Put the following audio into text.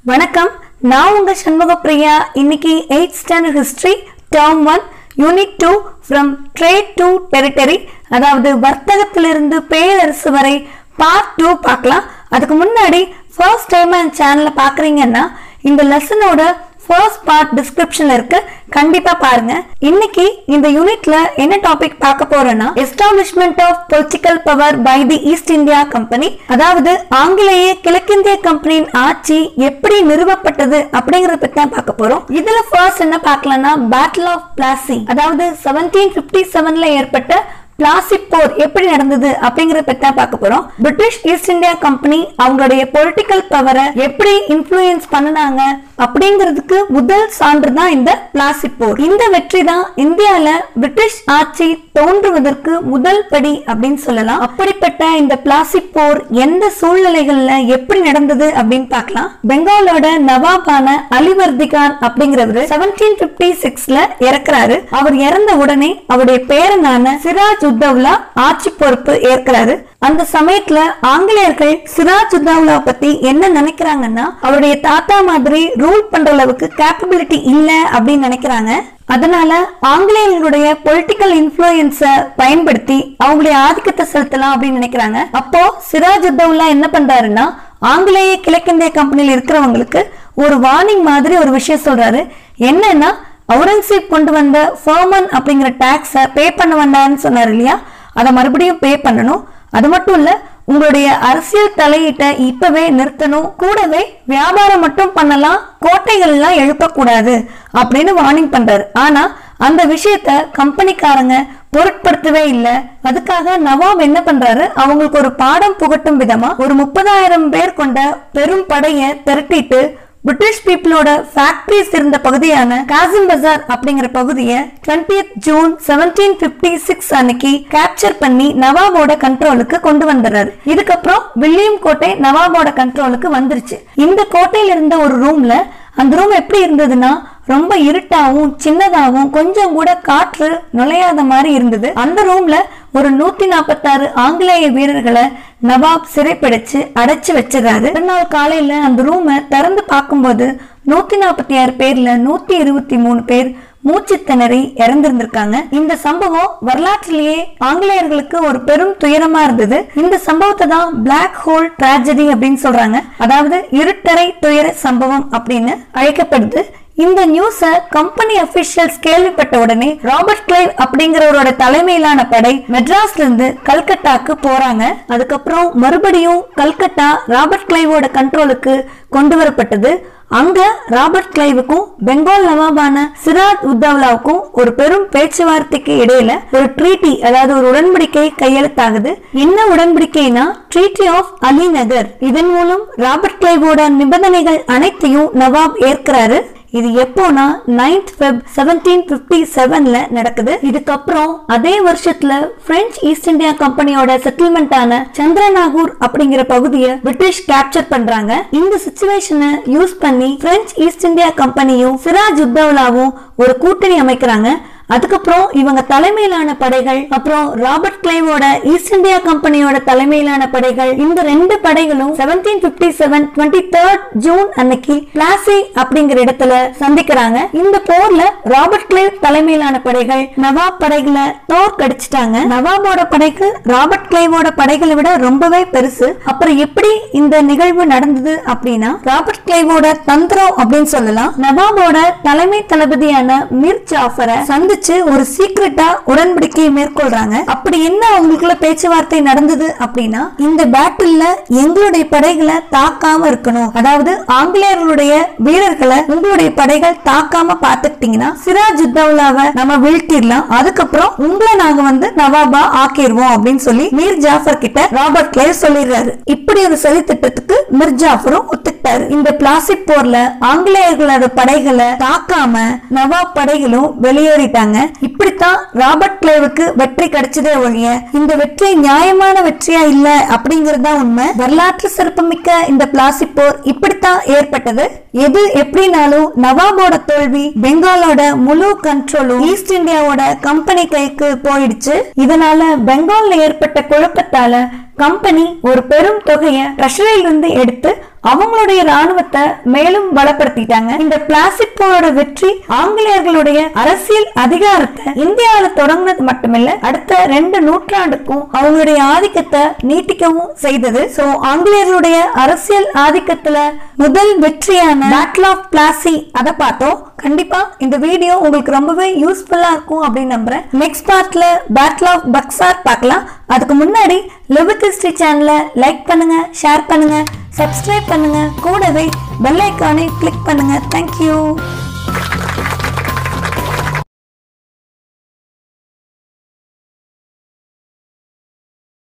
வணக்கம் நான் உங்க சண்முக பிரியா இன்னைக்கு eight standard history term one unit two from trade to territory அதாவது வர்த்தகத்திலிருந்து பேரரசு வரை பார்ட் டூ பார்க்கலாம் அதுக்கு முன்னாடி ஃபர்ஸ்ட் டைம் என் சேனலை பார்க்குறீங்கன்னா இந்த லெசனோட ஃபர்ஸ்ட் பார்ட் டிஸ்கிரிப்ஷன்ல இருக்கு கண்டிப்பா பாருங்க இன்னைக்கு இந்த யூனிட்ல என்ன டாபிக் பார்க்க போறோம்னா establishment of political power by the East India company அதாவது ஆங்கிலேய கிழக்கிந்திய கம்பெனியின் ஆட்சி எப்படி நிறுவப்பட்டது அப்படிங்கறத பத்தி தான் பார்க்க போறோம் இதுல ஃபர்ஸ்ட் என்ன பார்க்கலாம்னா பேட்டில் ஆஃப் பிளாசி அதாவது செவன்டீன் பிப்டி செவன்ல ஏற்பட்ட பிளாசி போர் எப்படி நடந்தது அப்படிங்கறத பத்தி தான் பார்க்க போறோம் பிரிட்டிஷ் ஈஸ்ட் இந்தியா கம்பெனி அவங்களுடைய பொலிட்டிக்கல் பவரை எப்படி இன்ஃப்ளூயன்ஸ் பண்ணுனாங்க அப்படிங்கிறதுக்கு முதல் சான்று தான் இந்த பிளாசி போர் இந்த வெற்றி தான் இந்தியால பிரிட்டிஷ் ஆட்சி தோன்றுவதற்கு முதல் படி அப்படின்னு சொல்லலாம் அப்படிப்பட்ட இந்த பிளாசி போர் எந்த சூழ்நிலைகள்ல எப்படி நடந்தது அப்படின்னு பார்க்கலாம் பெங்காலோட நவாபான அலிவர்தி கான் அப்படிங்கிறவரு செவன்டீன் பிப்டி சிக்ஸ்ல இறக்குறாரு அவர் இறந்த உடனே அவருடைய பேரனான சிராஜ் உத்தவ்லா ஆட்சி பொறுப்பு ஏற்கிறாரு அந்த சமயத்துல ஆங்கிலேயர்கள் சிராஜ் உத்தவ்லா பத்தி என்ன நினைக்கிறாங்கன்னா அவருடைய தாத்தா மாதிரி ரூல் பண்ற அளவுக்கு கேப்பபிலிட்டி இல்ல அப்படின்னு நினைக்கிறாங்க அதனால ஆங்கிலேயர்களுடைய பொலிட்டிக்கல் இன்ஃபுளுயன்ஸ பயன்படுத்தி அவங்களுடைய ஆதிக்கத்தை செலுத்தலாம் அப்படின்னு நினைக்கிறாங்க அப்போ சிராஜ் உத்தவ்லா என்ன பண்றாருன்னா ஆங்கிலேய கிழக்கிந்திய கம்பெனியில் இருக்கிறவங்களுக்கு ஒரு வார்னிங் மாதிரி ஒரு விஷயம் சொல்றாரு என்னன்னா அவுரங்கசீப் கொண்டு வந்த ஃபர்மன் அப்படிங்கிற டாக்ஸை பே பண்ண வேண்டாம்னு சொன்னார் இல்லையா அதை மறுபடியும் பே பண்ணணும் அது மட்டும் இல்ல உங்களுடைய அரசியல் தலையீட்டை இப்பவே நிறுத்தணும் கூடவே வியாபாரம் மட்டும் பண்ணலாம் கோட்டைகள் எல்லாம் எழுப்பக்கூடாது அப்படின்னு வார்னிங் பண்றாரு ஆனா அந்த விஷயத்த கம்பெனிக்காரங்க பொருட்படுத்தவே இல்லை அதுக்காக நவாப் என்ன பண்றாரு அவங்களுக்கு ஒரு பாடம் புகட்டும் விதமா ஒரு முப்பதாயிரம் பேர் கொண்ட பெரும் படையை திரட்டிட்டு பிரிட்டிஷ் பீப்புளோட ஃபேக்டரிஸ் இருந்த பகுதியான காசிம் பஜார் அப்படிங்கிற பகுதியை twenty June seventeen fifty six அன்னைக்கு கேப்சர் பண்ணி நவாபோட கண்ட்ரோலுக்கு கொண்டு வந்துடுறாரு இதுக்கப்புறம் வில்லியம் கோட்டை நவாபோட கண்ட்ரோலுக்கு வந்துருச்சு இந்த கோட்டையில இருந்த ஒரு ரூம்ல அந்த ரூம் எப்படி இருந்ததுன்னா ரொம்ப இருட்டாவும் சின்னதாவும் கொஞ்சம் கூட காற்று நுழையாத மாதிரி இருந்தது அந்த ரூம்ல ஒரு நூத்தி நாற்பத்தாறு ஆங்கிலேய வீரர்களை நவாப் சிறைப்பிடிச்சு அடைச்சு வச்சிடறாரு மறுநாள் காலையில அந்த ரூமை திறந்து பார்க்கும்போது நூத்தி நாற்பத்தி ஆறு பேர்ல நூத்தி இருபத்தி மூணு பேர் மூச்சு திணறி இறந்திருந்திருக்காங்க இந்த சம்பவம் வரலாற்றிலேயே ஆங்கிலேயர்களுக்கு ஒரு பெரும் துயரமா இருந்தது இந்த சம்பவத்தை தான் பிளாக் ஹோல் டிராஜடி அப்படின்னு சொல்றாங்க அதாவது இருட்டறை துயர சம்பவம் அப்படின்னு அழைக்கப்படுது இந்த நியூஸ கம்பெனி அபிஷியல்ஸ் கேள்விப்பட்ட உடனே ராபர்ட் கிளைவ் அப்படிங்கிறவரோட தலைமையிலான படை மெட்ராஸ்ல இருந்து கல்கட்டாக்கு போறாங்க அதுக்கப்புறம் மறுபடியும் கல்கட்டா ராபர்ட் கிளைவோட கண்ட்ரோலுக்கு கொண்டு வரப்பட்டது அங்க ராபர்ட் கிளைவுக்கும் பெங்கால் நவாபான சிராஜ் உத்தவ்லாவுக்கும் ஒரு பெரும் பேச்சுவார்த்தைக்கு இடையில ஒரு ட்ரீட்டி அதாவது ஒரு உடன்படிக்கை கையெழுத்தாகுது என்ன உடன்படிக்கைனா ட்ரீட்டி ஆஃப் அலிநகர் இதன் மூலம் ராபர்ட் கிளைவோட நிபந்தனைகள் அனைத்தையும் நவாப் ஏற்கிறாரு இது எப்போனா நைன்த் ஃபெப் செவன்டீன் பிப்டி செவன்ல நடக்குது இதுக்கப்புறம் அதே வருஷத்துல பிரெஞ்சு ஈஸ்ட் இந்தியா கம்பெனியோட செட்டில்மெண்டான சந்திரநாகூர் அப்படிங்கிற பகுதியை பிரிட்டிஷ் கேப்சர் பண்றாங்க இந்த சுச்சுவேஷனை யூஸ் பண்ணி பிரெஞ்சு ஈஸ்ட் இந்தியா கம்பெனியும் சிராஜ் உத்தவ்லாவும் ஒரு கூட்டணி அமைக்கிறாங்க அதுக்கப்புறம் இவங்க தலைமையிலான படைகள் அப்புறம் ராபர்ட் கிளைவோட ஈஸ்ட் இந்தியா கம்பெனியோட தலைமையிலான படைகள் இந்த ரெண்டு படைகளும் seventeen fifty seven twenty third June அன்னைக்கு பிளாசி அப்படிங்கிற இடத்துல சந்திக்கிறாங்க இந்த போர்ல ராபர்ட் கிளைவ் தலைமையிலான படைகள் நவாப் படைகளை தோற்கடிச்சிட்டாங்க நவாபோட படைகள் ராபர்ட் கிளைவோட படைகளை விட ரொம்பவே பெருசு அப்புறம் எப்படி இந்த நிகழ்வு நடந்தது அப்படின்னா ராபர்ட் கிளைவோட தந்திரம் அப்படின்னு சொல்லலாம் நவாபோட தலைமை தளபதியான மிர் ஜாஃபரை சந்திச்சு ஒரு சீக்கிரட்டா உடன்படிக்கையை மேற்கொள்றாங்க அப்படி என்ன அவங்களுக்குள்ள பேச்சுவார்த்தை நடந்தது அப்படின்னா இந்த பேட்டில்ல எங்களுடைய படைகளை தாக்காம இருக்கணும் அதாவது ஆங்கிலேயர்களுடைய வீரர்களை உங்களுடைய படைகள் தாக்காம பாத்துக்கிட்டீங்கன்னா சிராஜ் உத்தவ்லாவை நம்ம வீழ்த்திடலாம் அதுக்கப்புறம் உங்களை நாங்க வந்து நவாபா ஆக்கிடுவோம் அப்படின்னு சொல்லி மீர் ஜாஃபர் கிட்ட ராபர்ட் கிளேவ் சொல்லிடுறாரு இப்படி ஒரு சதி திட்டத்துக்கு மிர் ஜாஃபரும் ஒத்துக்கிட்டாரு இந்த பிளாஸ்டிக் போர்ல ஆங்கிலேயர்களோட படைகளை தாக்காம நவாப் படைகளும் வெளியேறிட்டாங்க இப்படித்தான் ராபர்ட் கிளேவுக்கு வெற்றி கிடைச்சதே ஒழிய இந்த வெற்றி நியாயமான வெற்றியா இல்ல அப்படிங்கறது தான் உண்மை வரலாற்று சிறப்புமிக்க இந்த பிளாஸ்டிக் போர் இப்படித்தான் ஏற்பட்டது எது எப்படினாலும் நவாபோட தோல்வி பெங்காலோட முழு கண்ட்ரோலும் ஈஸ்ட் இந்தியாவோட கம்பெனி கைக்கு போயிடுச்சு இதனால பெங்கால்ல ஏற்பட்ட குழப்பத்தால கம்பெனி ஒரு பெரும் தொகையை ட்ரெஷரியில இருந்து எடுத்து அவங்களுடைய ராணுவத்தை மேலும் பலப்படுத்திட்டாங்க இந்த பிளாசிட் போரோட வெற்றி ஆங்கிலேயர்களுடைய அரசியல் அதிகாரத்தை இந்தியாவில தொடங்கினது மட்டுமில்ல அடுத்த ரெண்டு நூற்றாண்டுக்கும் அவங்களுடைய ஆதிக்கத்தை நீட்டிக்கவும் செய்தது சோ ஆங்கிலேயர்களுடைய அரசியல் ஆதிக்கத்துல முதல் வெற்றியான பேட்டில் ஆஃப் பிளாசி அதை பார்த்தோம் கண்டிப்பா இந்த வீடியோ உங்களுக்கு ரொம்பவே யூஸ்ஃபுல்லா இருக்கும் அப்படின்னு நம்புறேன் நெக்ஸ்ட் பார்ட்ல பேட்டில் ஆஃப் பக்சார் பார்க்கலாம் அதுக்கு முன்னாடி லிபர்ட் ஹிஸ்டரி சேனலை லைக் பண்ணுங்க ஷேர் பண்ணுங்க சப்ஸ்கிரைப் பண்ணுங்க கூடவே பெல் ஐக்கானை கிளிக் பண்ணுங்க தேங்க்யூ